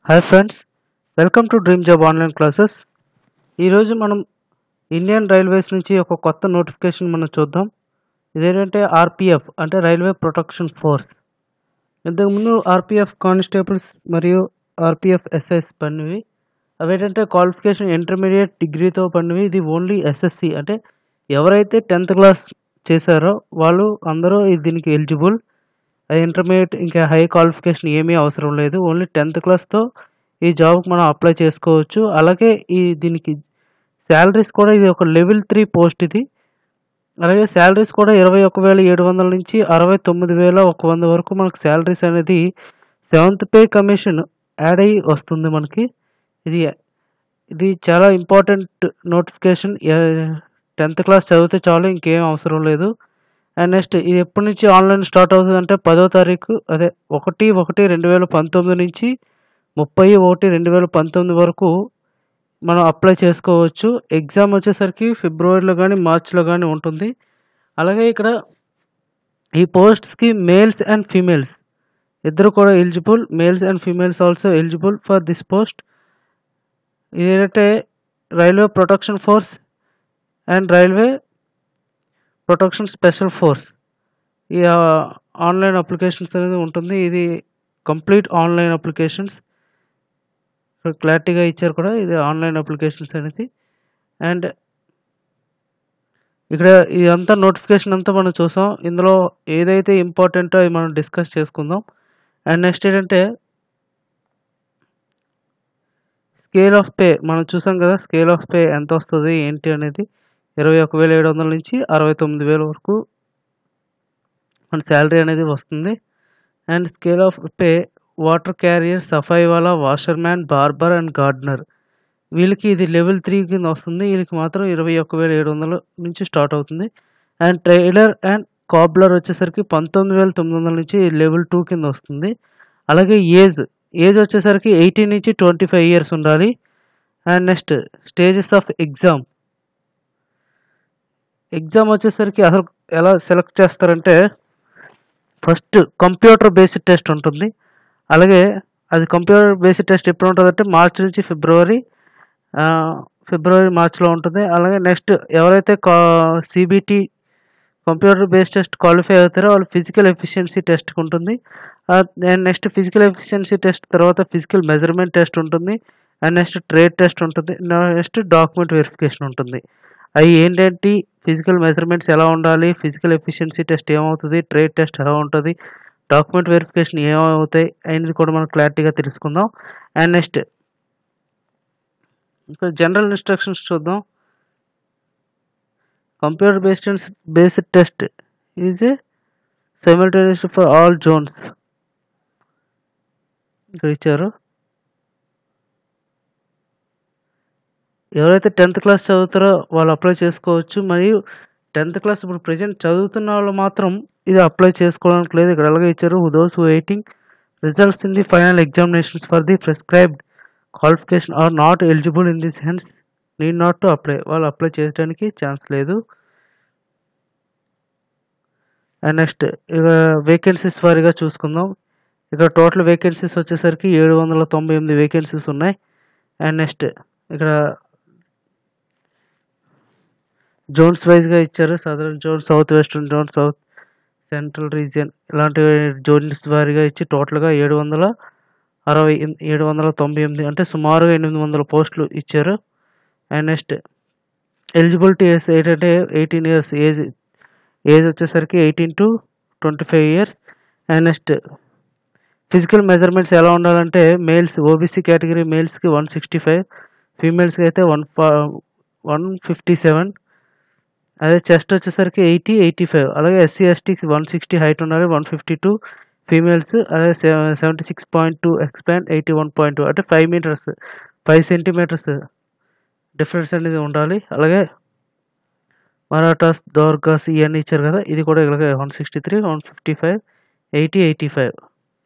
Hi friends welcome to dream job online classes ఈరోజు మనం Indian railways నుంచి ఒక కొత్త నోటిఫికేషన్ మనం చూద్దాం ఇదేంటంటే ఆర్పిఎఫ్ అంటే రైల్వే ప్రొటెక్షన్ ఫోర్స్ ఇంతకుముందు ఆర్పిఎఫ్ కానిస్టేబుల్స్ మరియు ఆర్పిఎఫ్ ఎస్ఎస్ పడినవి అవేంటంటే క్వాలిఫికేషన్ ఇంటర్మీడియట్ డిగ్రీతో పడినవి ఇది ఓన్లీ ఎస్ఎస్సి అంటే ఎవరైతే టెన్త్ క్లాస్ చేశారో వాళ్ళు అందరూ ఇది దీనికి ఎలిజిబుల్ అది ఇంటర్మీడియట్ ఇంకా హై క్వాలిఫికేషన్ ఏమీ అవసరం లేదు ఓన్లీ టెన్త్ క్లాస్తో ఈ జాబ్కి మనం అప్లై చేసుకోవచ్చు అలాగే ఈ దీనికి శాలరీస్ కూడా ఇది ఒక లెవెల్ త్రీ పోస్ట్ ఇది అలాగే శాలరీస్ కూడా ఇరవై ఒక వేల ఏడు వందల నుంచి అరవై తొమ్మిది వేల ఒక వంద వరకు మనకు శాలరీస్ అనేది సెవెంత్ పే కమిషన్ యాడ్ అయ్యి వస్తుంది మనకి ఇది ఇది చాలా ఇంపార్టెంట్ నోటిఫికేషన్ టెన్త్ క్లాస్ చదివితే చాలు ఇంకేం అవసరం లేదు అండ్ నెక్స్ట్ ఇది ఎప్పటి నుంచి ఆన్లైన్ స్టార్ట్ అవుతుంది అంటే పదో తారీఖు అదే ఒకటి ఒకటి రెండు వేల పంతొమ్మిది నుంచి ముప్పై ఒకటి రెండు వేల పంతొమ్మిది వరకు మనం అప్లై చేసుకోవచ్చు ఎగ్జామ్ వచ్చేసరికి ఫిబ్రవరిలో కానీ మార్చ్లో కానీ ఉంటుంది అలాగే ఇక్కడ ఈ పోస్ట్స్కి మేల్స్ అండ్ ఫీమేల్స్ ఇద్దరు కూడా eligible males and females also eligible for this post ఇదేంటంటే railway protection force and railway protection special force ఈ ఆన్లైన్ అప్లికేషన్స్ అనేది ఉంటుంది ఇది కంప్లీట్ ఆన్లైన్ అప్లికేషన్స్ క్లారిటీగా ఇచ్చారు కూడా ఇది ఆన్లైన్ అప్లికేషన్స్ అనేది అండ్ ఇక్కడ ఇదంతా నోటిఫికేషన్ అంతా మనం చూసాం ఇందులో ఏదైతే ఇంపార్టెంటో అవి మనం డిస్కస్ చేసుకుందాం అండ్ నెక్స్ట్ ఏంటంటే స్కేల్ ఆఫ్ పే మనం చూసాం కదా స్కేల్ ఆఫ్ పే ఎంత వస్తుంది ఏంటి అనేది ఇరవై ఒక వేల ఏడు వందల నుంచి అరవై తొమ్మిది వేల వరకు మన శాలరీ అనేది వస్తుంది and scale of pay water carrier సఫాయి వాలా washer man barber and gardener వీళ్ళకి ఇది లెవెల్ త్రీ కింద వస్తుంది వీళ్ళకి మాత్రం ఇరవై ఒక్క వేల ఏడు వందల నుంచి స్టార్ట్ అవుతుంది అండ్ ట్రైలర్ అండ్ కాబ్లర్ వచ్చేసరికి పంతొమ్మిది వేల తొమ్మిది వందల నుంచి లెవెల్ టూ కింద వస్తుంది అలాగే ఏజ్ ఏజ్ వచ్చేసరికి ఎయిటీన్ నుంచి ట్వంటీ ఫైవ్ ఇయర్స్ ఉండాలి and next stages of exam exam వచ్చేసరికి అసలు ఎలా సెలెక్ట్ చేస్తారంటే ఫస్ట్ కంప్యూటర్ బేస్డ్ టెస్ట్ ఉంటుంది అలాగే అది కంప్యూటర్ బేస్డ్ టెస్ట్ ఎప్పుడు ఉంటుంది అంటే మార్చ్ నుంచి ఫిబ్రవరి ఫిబ్రవరి మార్చ్లో ఉంటుంది అలాగే నెక్స్ట్ ఎవరైతే కా CBT computer based test qualify అవుతారో వాళ్ళు ఫిజికల్ ఎఫిషియన్సీ టెస్ట్ ఉంటుంది and next physical efficiency test తర్వాత ఫిజికల్ మెజర్మెంట్ టెస్ట్ ఉంటుంది అండ్ నెక్స్ట్ ట్రేడ్ టెస్ట్ ఉంటుంది నెక్స్ట్ డాక్యుమెంట్ వెరిఫికేషన్ ఉంటుంది అవి ఏంటంటే ఫిజికల్ మెజర్మెంట్స్ ఎలా ఉండాలి ఫిజికల్ ఎఫిషియన్సీ టెస్ట్ ఏమవుతుంది ట్రేడ్ టెస్ట్ ఎలా ఉంటుంది డాక్యుమెంట్ వెరిఫికేషన్ ఏమవుతాయి అనేది కూడా మనం క్లారిటీగా తెలుసుకుందాం అండ్ నెక్స్ట్ ఇంకా జనరల్ ఇన్స్ట్రక్షన్స్ చూద్దాం computer based based test is a simultaneous for all zones ఇక్కడ ఇచ్చారు ఎవరైతే టెన్త్ క్లాస్ చదువుతారో వాళ్ళు అప్లై చేసుకోవచ్చు మరియు టెన్త్ క్లాస్ ఇప్పుడు ప్రజెంట్ చదువుతున్న వాళ్ళు మాత్రం ఇది అప్లై చేసుకోవడానికి లేదు ఇక్కడ అలాగే ఇచ్చారు those waiting results in the final examinations for the prescribed qualification are not eligible in the sense need not to apply వాళ్ళు అప్లై చేయడానికి ఛాన్స్ లేదు అండ్ నెక్స్ట్ ఇక వేకెన్సీస్ వారీగా చూసుకుందాం ఇక్కడ టోటల్ వేకెన్సీస్ వచ్చేసరికి ఏడు వందల తొంభై ఎనిమిది వేకెన్సీస్ ఉన్నాయి అండ్ నెక్స్ట్ ఇక్కడ జోన్స్ వైజ్గా ఇచ్చారు southern zone south western zone south central region ఇలాంటి జోన్స్ వారీగా ఇచ్చి టోటల్గా ఏడు వందల అరవై ఏడు వందల తొంభై ఎనిమిది అంటే సుమారుగా ఎనిమిది వందల పోస్టులు ఇచ్చారు అండ్ నెక్స్ట్ ఎలిజిబిలిటీ ఏంటంటే ఎయిటీన్ ఇయర్స్ ఏజ్ ఏజ్ వచ్చేసరికి eighteen to twenty five years and next physical measurements ఎలా ఉండాలంటే మేల్స్ ఓబీసీ కేటగిరీ మేల్స్కి వన్ సిక్స్టీ ఫైవ్ ఫీమేల్స్కి అయితే వన్ వన్ ఫిఫ్టీ సెవెన్ అదే చెస్ట్ వచ్చేసరికి ఎయిటీ ఎయిటీ ఫైవ్ అలాగే ఎస్సీ ఎస్టీకి వన్ సిక్స్టీ హైట్ ఉండాలి వన్ ఫిఫ్టీ టూ ఫీమేల్స్ అదే seventy six point two expand eighty one point two అంటే five meters five centimeters difference అనేది ఉండాలి అలాగే మరాఠాస్ దోర్గాస్ ఇవన్నీ ఇచ్చారు కదా ఇది కూడా ఇలాగే one sixty three one fifty five eighty eighty five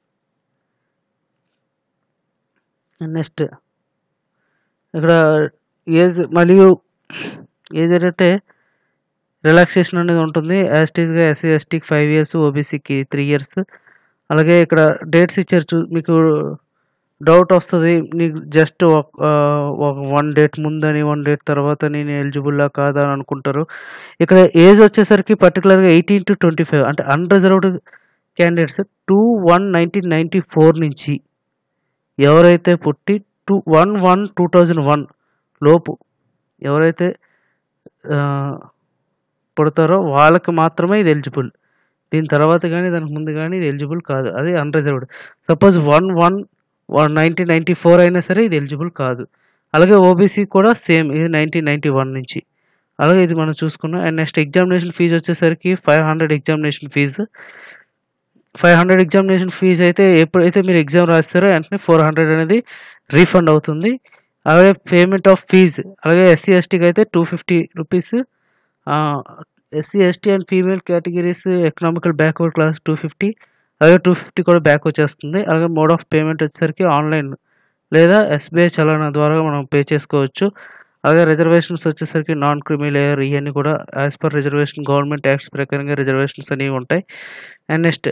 next ఇక్కడ ఏజ్ మరియు ఏజ్ ఏంటంటే రిలాక్సేషన్ అనేది ఉంటుంది యాస్టీస్గా ఎస్సీ ఎస్టీకి ఫైవ్ ఇయర్స్ ఓబీసీకి త్రీ ఇయర్స్ అలాగే ఇక్కడ డేట్స్ ఇచ్చారు చూ మీకు డౌట్ వస్తది. నీకు జస్ట్ ఒక ఆహ్, ఒక 1 డేట్ ముందని, 1 డేట్ తర్వాత నేను ఎలిజిబుల్లా కాదా అని అనుకుంటారు. ఇక్కడ ఏజ్ వచ్చేసరికి పర్టిక్యులర్‌గా 18-25 అంటే అన్‌రిజర్వ్డ్ క్యాండిడేట్స్ 2/1/1994 నుంచి ఎవరైతే పుట్టి టు 1/1/2001 లోపు ఎవరైతే ఆహ్, పుడతారో వాళ్ళకి మాత్రమే ఇది ఎలిజిబుల్. దీని తర్వాత గాని, దానికి ముందు గాని ఇది ఎలిజిబుల్ కాదు. అది అన్‌రిజర్వ్డ్. సపోజ్ 1/1/1994 అయినా సరే ఇది ఎలిజిబుల్ కాదు. అలాగే ఓబీసీ కూడా సేమ్ ఇది 1991 నుంచి. అలాగే ఇది మనం చూసుకున్నాం. అండ్ నెక్స్ట్ ఎగ్జామినేషన్ ఫీజ్ వచ్చేసరికి 500 ఎగ్జామినేషన్ ఫీజు. 500 ఎగ్జామినేషన్ ఫీజ్ అయితే ఎప్పుడైతే మీరు ఎగ్జామ్ రాస్తారో వెంటనే 400 అనేది రీఫండ్ అవుతుంది. అలాగే పేమెంట్ ఆఫ్ ఫీజ్ అలాగే ఎస్సీ, ఎస్టీకి అయితే 250 rupees ah, SC, ST and female categories economical backward class 250 అలాగే 250 కూడా బ్యాక్ వచ్చేస్తుంది. అలాగే మోడ్ ఆఫ్ పేమెంట్ వచ్చేసరికి ఆన్‌లైన్ లేదా ఎస్‌బీఐ చలానా ద్వారా మనం పే చేసుకోవచ్చు. అలాగే రిజర్వేషన్స్ వచ్చేసరికి నాన్ క్రీమీ లేయర్ ఇయన్నీ కూడా as per reservation government acts ప్రకారంగా రిజర్వేషన్స్ అనేవి ఉంటాయి. అండ్ నెక్స్ట్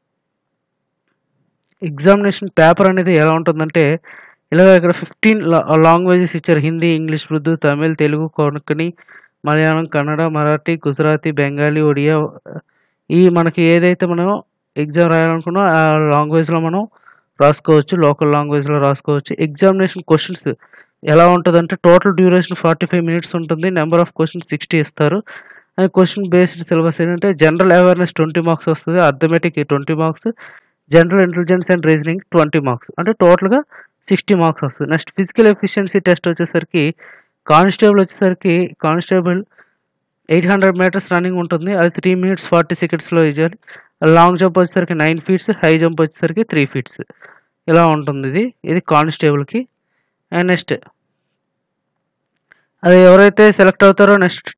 ఎగ్జామినేషన్ పేపర్ అనేది ఎలా ఉంటుందంటే ఇలాగ ఇక్కడ 15 లా లాంగ్వేజెస్ ఇచ్చారు. హిందీ, ఇంగ్లీష్, ఉర్దూ, తమిళ్, తెలుగు, కొnkani, మలయాళం, కన్నడ, మరాఠీ, గుజరాతీ, బెంగాలీ, ఒడియా ఈ మనకి ఏదైతే మనం ఎగ్జామ్ రాయాలనుకున్నామో ఆ లాంగ్వేజ్‌లో మనం రాసుకోవచ్చు. లోకల్ లాంగ్వేజ్‌లో రాసుకోవచ్చు. ఎగ్జామినేషన్ క్వెషన్స్ ఎలా ఉంటదంటే టోటల్ డ్యూరేషన్ 45 మినిట్స్ ఉంటుంది. నంబర్ ఆఫ్ క్వెషన్స్ 60 ఇస్తారు. అండ్ క్వెషన్ బేస్డ్ సిలబస్ ఏంటంటే జనరల్ అవేర్‌నెస్ 20 మార్క్స్ వస్తది. Arithmetic 20 marks, general intelligence and reasoning 20 marks అంటే టోటల్‌గా 60 మార్క్స్ వస్తది. నెక్స్ట్ ఫిజికల్ ఎఫిషియన్సీ టెస్ట్ వచ్చేసరికి కానిస్టేబుల్ వచ్చేసరికి కానిస్టేబుల్ 800 మీటర్స్ రన్నింగ్ ఉంటుంది. అది 3 మినిట్స్ 40 సెకండ్స్‌లో చేయాలి. లాంగ్ జంప్ వచ్చేసరికి 9 ఫీట్స్, హై జంప్ వచ్చేసరికి 3 ఫీట్స్ ఇలా ఉంటుంది ఇది. ఇది కానిస్టేబుల్‌కి. అండ్ నెక్స్ట్ అది ఎవరైతే సెలెక్ట్ అవుతారో నెక్స్ట్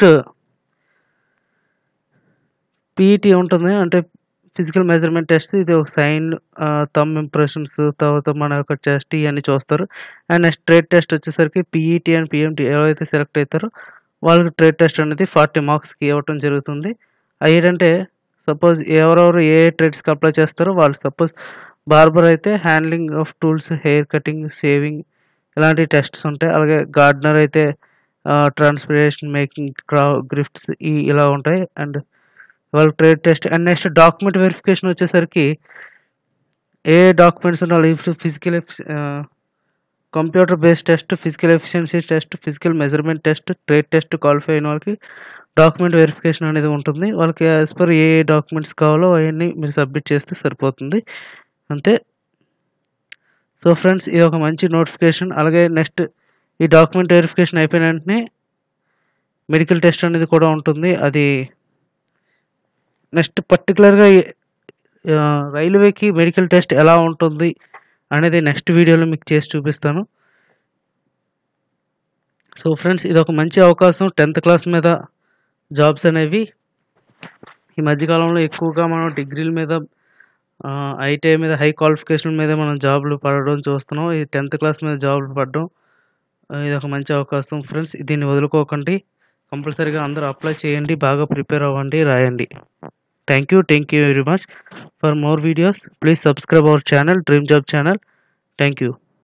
పీఈటీ ఉంటుంది. అంటే ఫిజికల్ మెజర్‌మెంట్ టెస్ట్ ఇది ఒక సైన్ ఆహ్, థంబ్ ఇంప్రెషన్స్ తర్వాత మన యొక్క చెస్ట్ ఇయన్నీ చూస్తారు. అండ్ నెక్స్ట్ ట్రేడ్ టెస్ట్ వచ్చేసరికి పీఈటీ అండ్ పీఎంటీ ఎవరైతే సెలెక్ట్ అయితారో వాళ్ళకి ట్రేడ్ టెస్ట్ అనేది 40 మార్క్స్‌కి ఇవ్వటం జరుగుతుంది. అయేంటంటే సపోజ్ ఎవరెవరు ఏ ఏ ట్రేడ్స్‌కి అప్లై చేస్తారో వాళ్ళు సపోజ్ బార్బర్ అయితే handling of tools, hair cutting, shaving ఇలాంటి టెస్ట్స్ ఉంటాయి. అలాగే గార్డెనర్ అయితే ఆహ్, ట్రాన్స్‌పిరేషన్ మేకింగ్ క్రా గ్రిఫ్ట్స్ ఈ ఇలా ఉంటాయి. అండ్ వాళ్ళ trade test and next document verification వచ్చేసరికి ఏ డాక్యుమెంట్స్ ఉండాలి physical F ah, computer based test, physical efficiency test, physical measurement test, trade test qualify అయిన వాళ్ళకి డాక్యుమెంట్ వెరిఫికేషన్ అనేది ఉంటుంది. వాళ్ళకి యాస్ పర్ ఏ ఏ డాక్యుమెంట్స్ కావాలో అయన్నీ మీరు సబ్మిట్ చేస్తే సరిపోతుంది. అంతే. సో ఫ్రెండ్స్ ఇది ఒక మంచి నోటిఫికేషన్. అలాగే నెక్స్ట్ ఈ డాక్యుమెంట్ వెరిఫికేషన్ అయిపోయిన వెంటనే మెడికల్ టెస్ట్ అనేది కూడా ఉంటుంది. అది నెక్స్ట్ పర్టిక్యులర్‌గా ఎ ఆహ్, రైల్వేకి మెడికల్ టెస్ట్ ఎలా ఉంటుంది అనేది నెక్స్ట్ వీడియోలో మీకు చేసి చూపిస్తాను. సో ఫ్రెండ్స్ ఇదొక మంచి అవకాశం 10థ్ క్లాస్ మీద జాబ్స్ అనేవి ఈ మధ్య కాలంలో ఎక్కువగా మనం డిగ్రీల మీద ఆహ్, ఐటీఐ మీద హై క్వాలిఫికేషన్ మీదే మనం జాబ్‌లు పడడం చూస్తున్నాం. ఈ 10థ్ క్లాస్ మీద జాబ్‌లు పడడం ఆహ్, ఇదొక మంచి అవకాశం ఫ్రెండ్స్. దీన్ని వదులుకోకండి. కంపల్సరీగా అందరూ అప్లై చేయండి. బాగా ప్రిపేర్ అవ్వండి. రాయండి. Thank you. Thank you very much. For more videos please subscribe our channel dream job channel. Thank you.